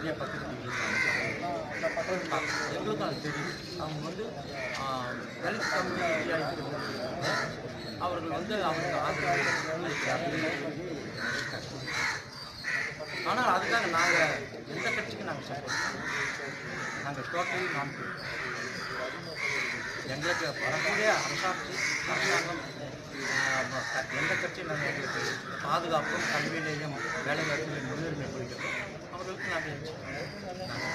நிறைய பத்திரிகைகள் எங்களுக்கும் அது தெரியும் அவங்க வந்து தலித் கம்யூனிட்டியாக இருக்கிறவங்க அவர்கள் வந்து அவங்க ஆதரவு அளிக்கிறார்கள் ஆனால் அதுக்காக நாங்கள் எந்த கட்சிக்கும் நாங்கள் சப்போர்ட் நாங்கள் டோட்டலி நான் எங்களுக்கு வரக்கூடிய அரசாட்சி அரசாங்கம் ஆஹ், எந்த கட்சியும் நாங்கள் எங்களுக்கு பாதுகாப்பும் கல்வியிலேயும் வேலைவாய்ப்பிலையும் முன்னுரிமை கொடுக்கிறோம் அவர்களுக்கு நாங்கள்